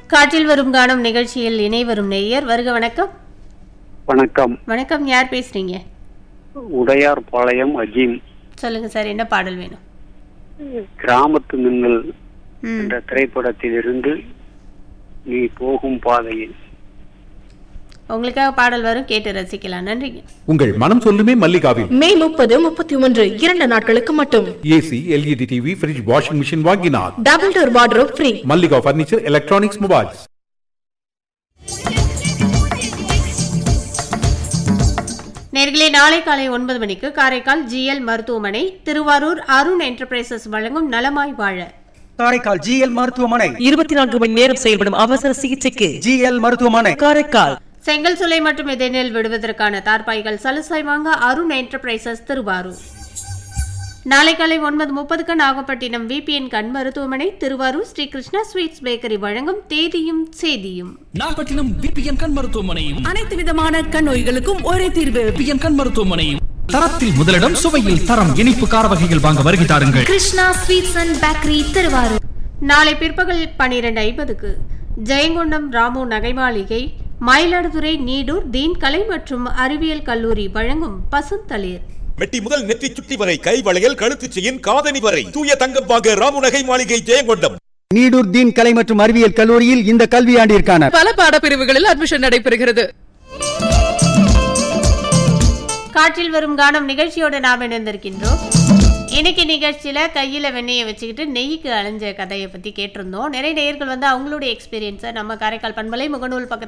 காற்றில் வரும் கானம் நிகழ்ச்சியில் இணைவரும் நேயர் வருக வணக்கம் வணக்கம் வணக்கம் யார் பேசுறீங்க உடையார் பாளையம் அஜீம் சொல்லுங்க சார் என்ன பாடல் வேணும் கிராமத்து மின்னல் ம் என்ற திரைப்படத்திலிருந்து நீ போகும் பாதையில் உங்களுக்காக பாடல் வரும் கேட்டு ரசிக்கலாம் நன்றிங்க உங்கள் மனம் சொல்லுமே மல்லிகாவில் மே முப்பது முப்பத்தி ஒன்று இரண்டு நாட்களுக்கு மட்டும் AC LED TV fridge washing machine வாங்கினார் double door wardrobe free Mallika furniture electronics mobiles நேர்களே நாளை காலை ஒன்பது மணிக்கு காரைக்கால் ஜிஎல் மருத்துவமனை திருவாரூர் அருண் என்டர்பிரைசஸ் வழங்கும் நலமாய் வாழ காரைக்கால் ஜிஎல் மருத்துவமனை இருபத்தி நான்கு மணி நேரம் செயல்படும் அவசர சிகிச்சைக்கு ஜிஎல் மருத்துவமனை காரைக்கால் செங்கல் சுலை மற்றும் இதனில் விடுவதற்கான தார்பாய்கள் சலுசாய் வாங்க அருண் என்டர்பிரைசஸ் திருவாரூர் நாளை காலை ஒன்பது முப்பதுக்கு நாகப்பட்டினம் விபிஎன் கண் மருத்துவமனை திருவாரூர் ஸ்ரீ கிருஷ்ணா ஸ்வீட்ஸ் பேக்கரி வழங்கும் தேதியும் சேதியும் நாகப்பட்டினம் பிபிஎன் கண் மருத்துவமனையும் அனைத்து விதமான கண் நோய்களுக்கும் ஒரே தீர்வு பிபிஎன் கண் மருத்துவமனையும் தரத்தில் முதலிடம் சுவையில் தரம் இனிப்பு கார வகைகள் வாங்க வருகை தாருங்கள் Krishna sweets and bakery Thiruvarur நாளை பிற்பகல் பனிரெண்டு ஐம்பதுக்கு ஜெயங்கொண்டம் ராமு நகை மாளிகை மயிலாடுதுறை நீடூர் தீன் கலை மற்றும் அறிவியல் கல்லூரி வழங்கும் பசுந்தளிர் மெட்டி முதல் நெற்றி சுட்டி வரை கை வளையல் கழுத்துச் செயின் காதணி வரை தூய தங்கம் வாங்க ராமுநகை மாளிகை ஜெயங்கொண்டம் நீடூர் தீன் கலை மற்றும் அறிவியல் கல்லூரியில் இந்த கல்வியாண்டிற்கான பல பாடப்பிரிவுகளில் அட்மிஷன் நடைபெறுகிறது காற்றில் வரும் கானம் நிகழ்ச்சியோடு நாம் இணைந்திருக்கின்றோம் இன்னைக்கு நிகழ்ச்சியில கையில வெண்ணெயை வச்சுக்கிட்டு நெய்க்கு அலைஞ்ச கதையை பத்தி கேட்டிருந்தோம் நிறைய நேயர்கள் வந்து அவங்களுடைய எக்ஸ்பீரியன்ஸை நம்ம காரைக்கால் பண்பலை முகநூல் பக்கத்துல